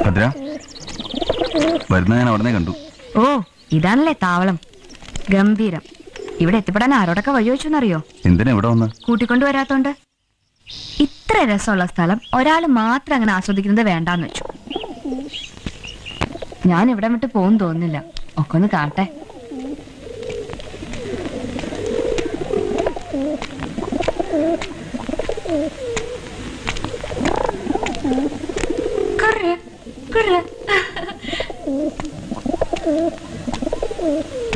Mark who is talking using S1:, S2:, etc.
S1: ഭദ്ര വരുന്ന ഞാൻ ഉടനെ കണ്ടു
S2: ഓ ഇതാണല്ലേ താവളം ഗംഭീരം ഇവിടെ എത്തിപ്പെടാൻ ആരോടൊക്കെ വഴി വെച്ചെന്നറിയോ
S1: എന്തിനാ ഇവിടെ വന്ന്
S2: കൂട്ടിക്കൊണ്ടുവരാത്തോണ്ട് ഇത്ര രസമുള്ള സ്ഥലം ഒരാൾ മാത്രം അങ്ങനെ ആസ്വദിക്കുന്നത് വേണ്ടാന്ന് വെച്ചു ഞാൻ ഇവിടെ വിട്ട് പോകും തോന്നുന്നില്ല ഒക്കെ ഒന്ന് കാണട്ടെ കുറേ, കുറേ.